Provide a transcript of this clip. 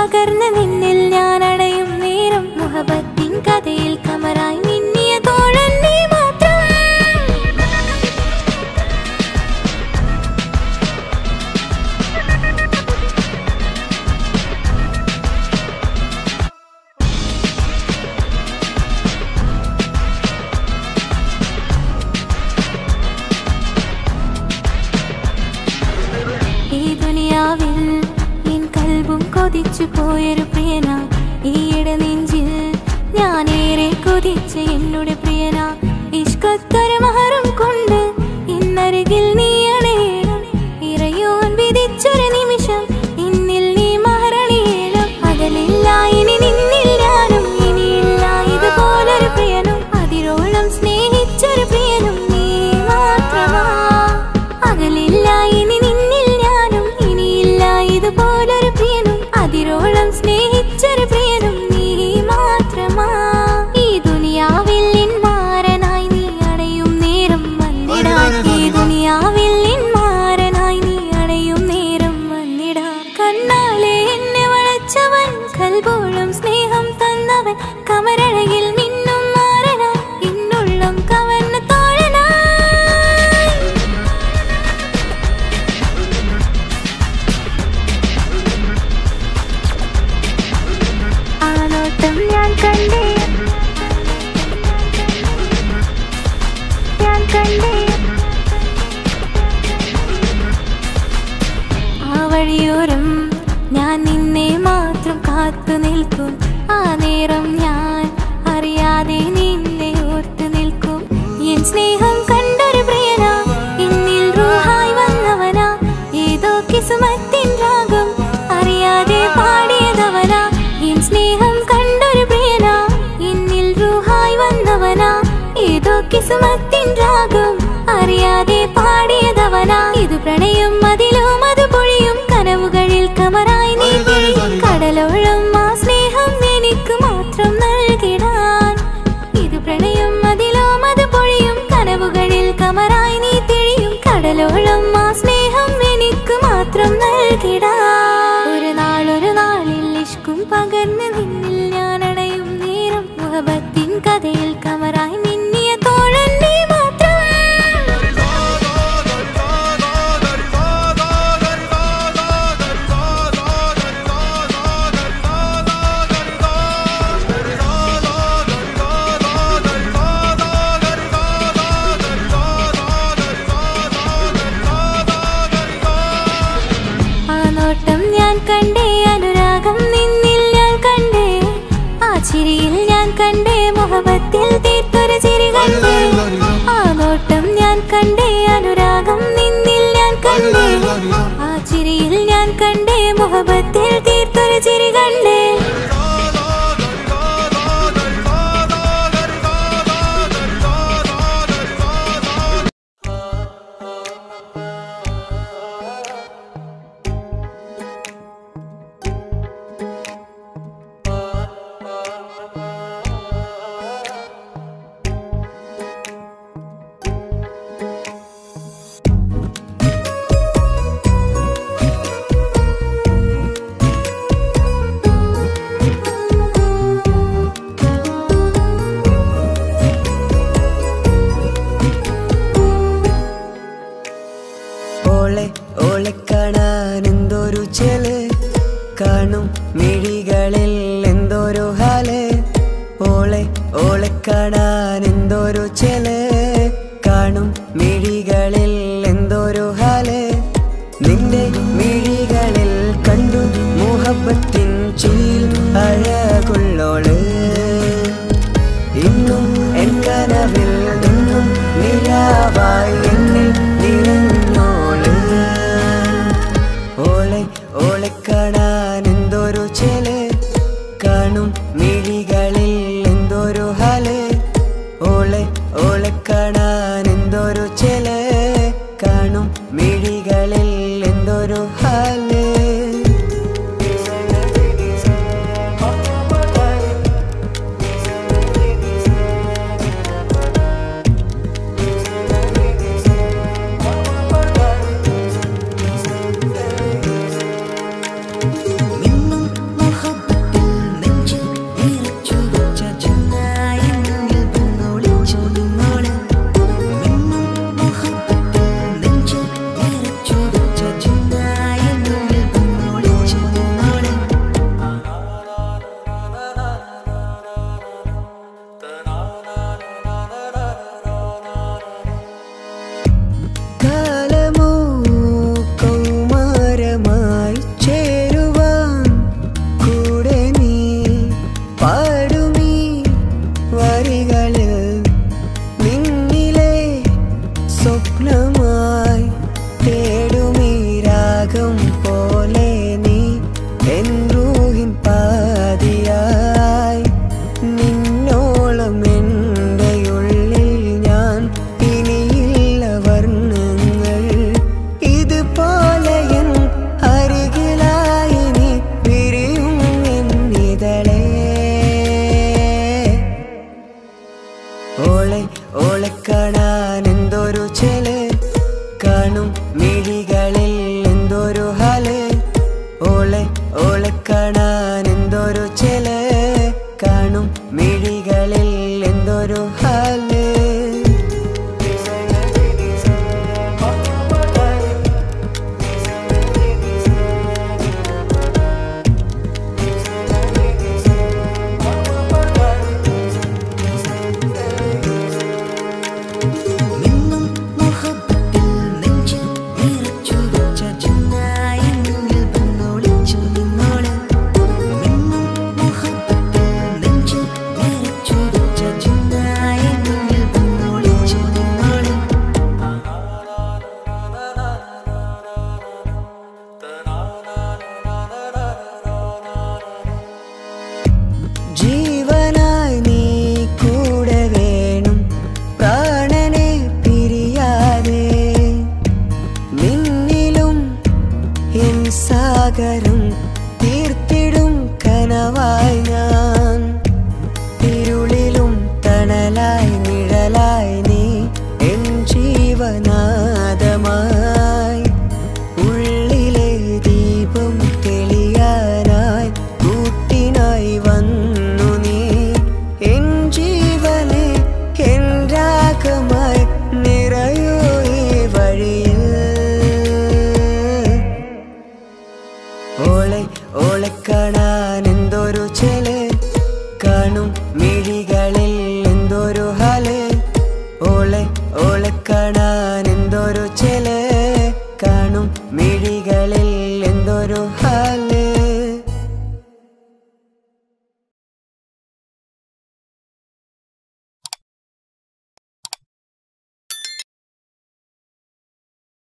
പകർന്ന് നിന്നിൽ ഞാൻ അടയും നേരം മുഹബത്തിൻ കഥയിൽ കമറായി മിന്നിയ തോഴൻ നീ മാത്രം ഈ ദുനിയാവിൽ എൻ കൽബും കൊതിച്ചു പോയൊരു പ്രിയന ഈയിടെ നെഞ്ചിൽ ഞാനേറെ കൊതിച്ച എന്നുടെ പ്രിയന ഇഷ്കത്തൊരു മഹറും കൊണ്ട് ഇന്നരികിൽ നീ അണയണം ഇറയോൻ വിധിച്ചൊരു നിമിഷം ഇന്നിൽ നീ മഹറണിയേണം അകലില്ല ഇനി നിന്നിൽ ഞാനും ഇനിയില്ല ഇതുപോലൊരു പ്രിയനും അതിരോളം സ്നേഹിച്ചൊരു പ്രിയനും നീ മാത്രമാ അകലില്ല ഇനി നിന്നിൽ ഞാനും ഇനിയില്ല ഇതുപോലൊരു പ്രിയനും അതിരോളം സ്നേഹിച്ചൊരു പ്രിയനും നീ മാത്രമാ ഈ ദുനിയാവിൽ എൻ മാരനായി നീ അടയും നേരം വന്നിടാ ഈ ദുനിയാവിൽ എൻ മാരനായി നീ അടയും നേരം വന്നിടാ കണ്ണാലെ എന്നെ വളച്ചവൻ കൽപോളം സ്നേഹം തന്നവൻ കമരഴകിൽ മിന്നും മാറനായി എന്നുള്ളം കവർന്ന തോഴനായി ആ നോട്ടം ഞാൻ കണ്ടേ ഞാൻ കണ്ടേ ആ വഴിയോരം ഞാൻ നിന്നെ മാത്രം കാത്തു നിൽക്കും ആ നേരം ഞാൻ അറിയാതെ നിന്നെ ഓർത്തു നിൽക്കും എൻ സ്നേഹം കണ്ടൊരു പ്രിയന എന്നിൽ റൂഹായി വന്നവനാ ഏതോ കിസുമത്തിൻ രാഗം അറിയാതെ പാടിയതവനാ എൻ സ്നേഹം കണ്ടൊരു പ്രിയന എന്നിൽ റൂഹായി വന്നവനാ ഏതോ കിസുമത്തിൻ രാഗം അറിയാതെ പാടിയതവനാ ഇത് പ്രണയം അതിലും അത് പൊഴിയും കനവുകളിൽ കമറായി നീ തിരിയും. കടലോളം ആ സ്നേഹം എനിക്ക് മാത്രം നൽകിടാൻ ഇത് പ്രണയം അതിലും അത് പൊഴിയും കനവുകളിൽ കമറായി നീ തിരിയും കടലോളം ആ സ്നേഹം എനിക്ക് മാത്രം നൽകിടാ ഒരു നാളൊരു നാളിൽ ഇഷ്കും പകർന്ന് നിന്നിൽ ഞാൻ അടയും നേരം മുഹബത്തിൻ കഥയിൽ കമറായി മിന്നിയ തോഴൻ നീ മാത്രം ആ നോട്ടം ഞാൻ കണ്ടേ അനുരാഗം നിന്നിൽ ഞാൻ കണ്ടേ ആ ചിരിയിൽ ഞാൻ കണ്ടേ മുഹബത്തിൽ തീർത്തൊരു ചിരി കണ്ടേ ആ നോട്ടം ഞാൻ കണ്ടേ അനുരാഗം നിന്നിൽ ഞാൻ കണ്ടേ ആ ചിരിയിൽ ഞാൻ കണ്ടേ മുഹബത്തിൽ തീർത്തൊരു ചിരി കണ്ടേ ഓളെ ഓളെ കാണാൻ എന്തൊരു ചെല് കാണും മിഴികളിൽ എന്തൊരു ഹാല് ഓളെ ഓളെ കാണാൻ എന്തൊരു ചെല് കാണും മിഴികളിൽ എന്തൊരു ഹാല് നിന്റെ മിഴികളിൽ കണ്ടു മുഹബത്തിൻ ചിരിയിൽ അഴകുള്ളോള് ഇന്നും എൻ കനവിൽ നിന്നും നിലാവായി എന്നിൽ നിറഞ്ഞോള് ഓളെ ഓളെ കാണാൻ എന്തൊരു ചെല് കാണും മിഴികളിൽ എന്തൊരു ഹാല് ഓളെ ഓളെ കാണാൻ എന്തൊരു ചെല് കാണും മിഴികളിൽ എന്തൊരു ഹാല് മിന്നും പകരം തീർത്തിടും കനവായി ഞാൻ ഇരുളിലും തണലായി നിഴലായി നീ എൻ ജീവനാദമായി ഉള്ളിലെ ദീപം തെളിയാനായി കൂട്ടിനായി വന്നു നീ എൻ ജീവനെ എൻ രാഗമായി നിറയൂ ഈ വഴിയിൽ ഓളെ ഓളെ കാണാൻ എന്തൊരു ചെല് കാണും മിഴികളിൽ എന്തൊരു ഹാല് ഓളെ ഓളെ കാണാൻ എന്തൊരു ചെല് കാണും മിഴികളിൽ എന്തൊരു ഹാല്